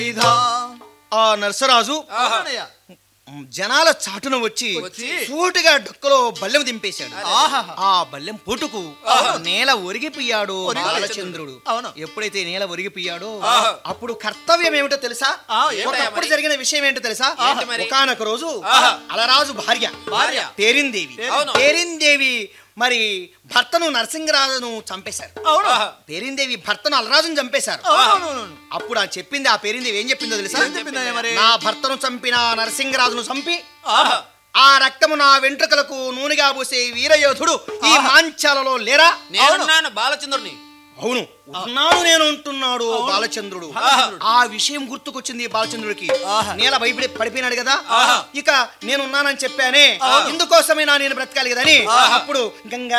ఇదా. ఆ నరసరాజు అవునయ్య. జనాల చాటున వచ్చి వచ్చి సూటిగా డొక్కలో బల్లెం దింపేశాడు ఆహాహా. ఆ బల్లెం పోటుకు నేల ఒరిగిపోయాడు బాలచంద్రుడు అవును. ఎప్పుడైతే నేల ఒరిగిపోయాడో ఆహా. అప్పుడు కర్తవ్యం ఏమిటో తెలుసా ఆ, ఏంటయ్యా ఒకప్పుడు మరి? జరిగిన విషయం ఏంటో తెలుసా ఏంటి మరి? ఒకనొక రోజు ఆహా. అలరాజు భార్య భార్య. పేరిందేవి అవును. పేరిందేవి మరి భర్తను నరసింహరాజును చంపేశారు అవును ఆహా. పేరిందేవి భర్తను అలరాజును చంపేశారు అవునవునవును. అప్పుడు ఆ చెప్పింది ఆ పేరిందేవి ఏం చెప్పిందో తెలుసా ఏం చెప్పిందయ్య మరి నా భర్తను చంపిన నరసింహరాజును చంపి ఆహా. ఆ రక్తము నా వెంట్రుకలకు నూనెగా పూసే వీరయోధుడు ఈ ఆహా. మాంచాలలో లేరా నేనున్నాను బాలచంద్రుని అవును ఉన్నాను నేను అంటున్నాడు బాలచంద్రుడు ఆహా. ఆ విషయం గుర్తుకొచ్చింది బాలచంద్రుడికి ఆహా. నేల భయపడి పడిపోయినాడు కదా ఆహా. ఇక నేనున్నానని చెప్పానే ఇందుకోసమైనా నేను బ్రతకాలి కదని అప్పుడు గంగా